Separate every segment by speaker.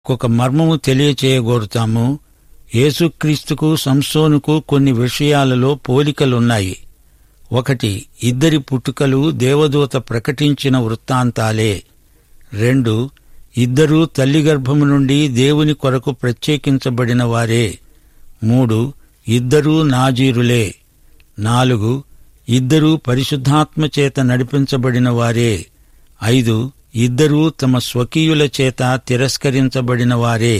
Speaker 1: ఒక మర్మము తెలియచేయగోరుతాము యేసుక్రీస్తుకు సంసోనుకు కొన్ని విషయాలలో పోలికలున్నాయి ఒకటి ఇద్దరి పుట్టుకలు దేవదూత ప్రకటించిన వృత్తాంతాలే రెండు ఇద్దరూ తల్లి గర్భము నుండి దేవుని కొరకు ప్రత్యేకించబడిన వారే మూడు ఇద్దరూ నాజీరులే నాలుగు ఇద్దరూ పరిశుద్ధాత్మ చేత నడిపించబడిన వారే ఐదు ఇద్దరూ తమ స్వకీయుల చేత తిరస్కరించబడిన వారే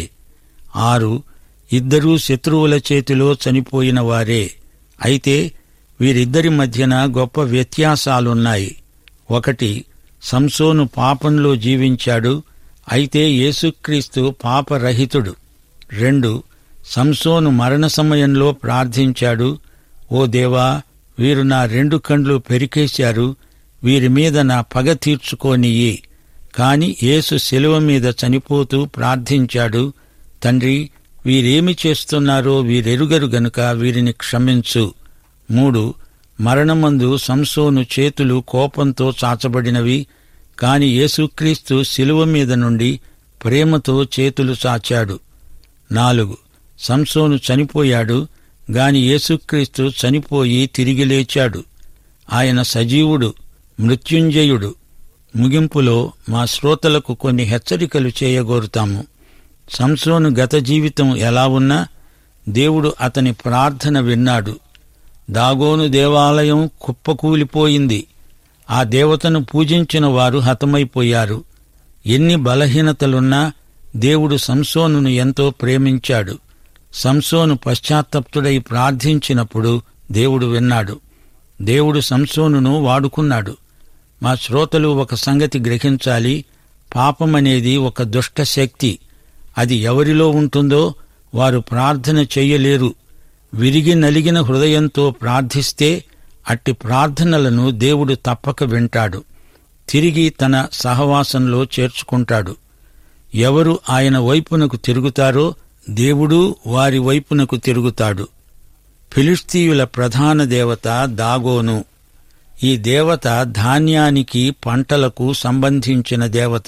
Speaker 1: ఆరు ఇద్దరూ శత్రువుల చేతిలో చనిపోయిన వారే అయితే వీరిద్దరి మధ్యన గొప్ప వ్యత్యాసాలున్నాయి ఒకటి సంసోను పాపంలో జీవించాడు అయితే యేసుక్రీస్తు పాపరహితుడు రెండు సంసోను మరణ సమయంలో ప్రార్థించాడు ఓ దేవా వీరు నా రెండు కండ్లు పెరికేశారు వీరి మీద నా పగ తీర్చుకోనియ్యి కాని యేసు శిలువ మీద చనిపోతూ ప్రార్థించాడు తండ్రి వీరేమి చేస్తున్నారో వీరెరుగరు గనుక వీరిని క్షమించు మూడు మరణమందు సంసోను చేతులు కోపంతో చాచబడినవి కాని యేసుక్రీస్తు శిలువ మీద నుండి ప్రేమతో చేతులు చాచాడు నాలుగు సంసోను చనిపోయాడు గాని యేసుక్రీస్తు చనిపోయి తిరిగి లేచాడు ఆయన సజీవుడు మృత్యుంజయుడు ముగింపులో మా శ్రోతలకు కొన్ని హెచ్చరికలు చేయగోరుతాము సంసోను గత జీవితం ఎలా ఉన్నా దేవుడు అతని ప్రార్థన విన్నాడు దాగోను దేవాలయం కుప్పకూలిపోయింది ఆ దేవతను పూజించిన వారు హతమైపోయారు ఎన్ని బలహీనతలున్నా దేవుడు సంసోనును ఎంతో ప్రేమించాడు సంసోను పశ్చాత్తప్తుడై ప్రార్థించినప్పుడు దేవుడు విన్నాడు దేవుడు సంసోనును వాడుకున్నాడు మా శ్రోతలు ఒక సంగతి గ్రహించాలి పాపమనేది ఒక దుష్ట శక్తి అది ఎవరిలో ఉంటుందో వారు ప్రార్థన చెయ్యలేరు విరిగి నలిగిన హృదయంతో ప్రార్థిస్తే అట్టి ప్రార్థనలను దేవుడు తప్పక వింటాడు తిరిగి తన సహవాసంలో చేర్చుకుంటాడు ఎవరు ఆయన వైపునకు తిరుగుతారో దేవుడు వారి వైపునకు తిరుగుతాడు ఫిలిస్తీయుల ప్రధాన దేవత దాగోను ఈ దేవత ధాన్యానికి పంటలకు సంబంధించిన దేవత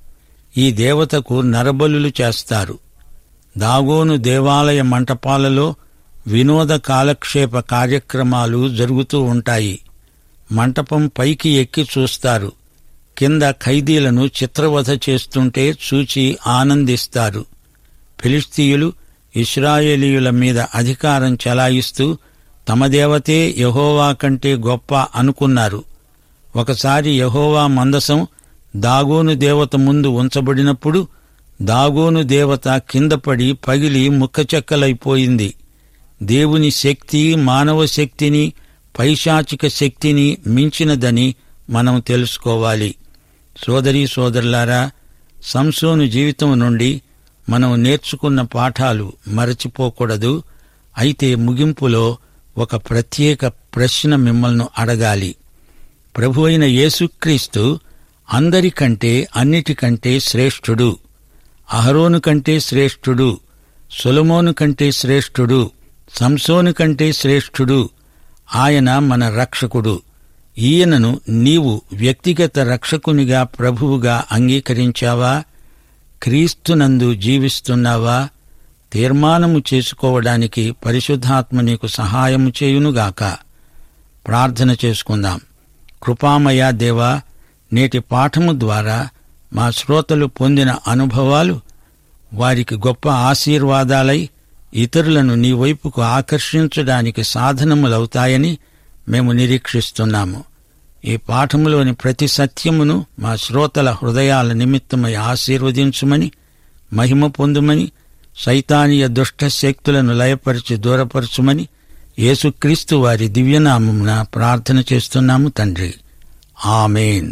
Speaker 1: ఈ దేవతకు నరబలులు చేస్తారు దాగోను దేవాలయ మంటపాలలో వినోద కాలక్షేప కార్యక్రమాలు జరుగుతూ ఉంటాయి మంటపం పైకి ఎక్కి చూస్తారు కింద ఖైదీలను చిత్రవధ చేస్తుంటే చూచి ఆనందిస్తారు ఫిలిస్తీయులు ఇస్రాయేలీయుల మీద అధికారం చెలాయిస్తూ తమ దేవతే యహోవా కంటే గొప్ప అనుకున్నారు ఒకసారి యహోవా మందసం దాగోను దేవత ముందు ఉంచబడినప్పుడు దాగోను దేవత కిందపడి పగిలి ముక్కచెక్కలైపోయింది దేవుని శక్తి మానవ శక్తిని పైశాచిక శక్తిని మించినదని మనం తెలుసుకోవాలి సోదరీ సోదరులారా సంసోను జీవితం నుండి మనం నేర్చుకున్న పాఠాలు మరచిపోకూడదు అయితే ముగింపులో ఒక ప్రత్యేక ప్రశ్న మిమ్మల్ని అడగాలి ప్రభు అయిన యేసుక్రీస్తు అందరికంటే అన్నిటికంటే శ్రేష్ఠుడు అహరోను కంటే శ్రేష్ఠుడు సొలమోను కంటే శ్రేష్ఠుడు సంసోను కంటే శ్రేష్ఠుడు ఆయన మన రక్షకుడు ఈయనను నీవు వ్యక్తిగత రక్షకునిగా ప్రభువుగా అంగీకరించావా క్రీస్తునందు జీవిస్తున్నావా తీర్మానము చేసుకోవడానికి పరిశుద్ధాత్మ నీకు సహాయము చేయునుగాక ప్రార్థన చేసుకుందాం కృపామయ దేవా నేటి పాఠము ద్వారా మా శ్రోతలు పొందిన అనుభవాలు వారికి గొప్ప ఆశీర్వాదాలై ఇతరులను నీ వైపుకు ఆకర్షించడానికి సాధనములవుతాయని మేము నిరీక్షిస్తున్నాము ఈ పాఠములోని ప్రతి సత్యమును మా శ్రోతల హృదయాల నిమిత్తమై ఆశీర్వదించుమని మహిమ పొందుమని సైతానీయ దుష్ట శక్తులను లయపరిచి దూరపరచుమని యేసుక్రీస్తు వారి దివ్యనామమున ప్రార్థన చేస్తున్నాము తండ్రి ఆమెన్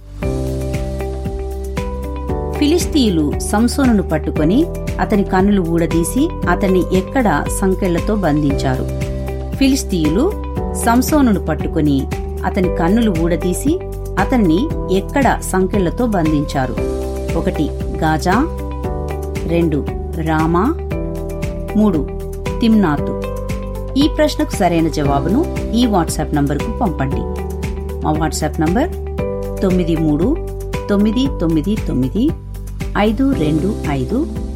Speaker 2: ఫిలిస్తీయులు సంసోనును పట్టుకొని అతని కన్నులు ఊడదీసి అతన్ని ఎక్కడ సంకెళ్లతో బంధించారు ఫిలిస్తీయులు సంసోనును పట్టుకొని అతని కన్నులు ఊడదీసి అతన్ని ఎక్కడ సంకెళ్లతో బంధించారు ఒకటి గాజా రెండు రామా మూడు తిమ్నాతు ఈ ప్రశ్నకు సరైన జవాబును ఈ వాట్సాప్ నంబర్కు పంపండి మా వాట్సాప్ నంబర్ తొమ్మిది మూడు తొమ్మిది తొమ్మిది తొమ్మిది ఐదు రెండు ఐదు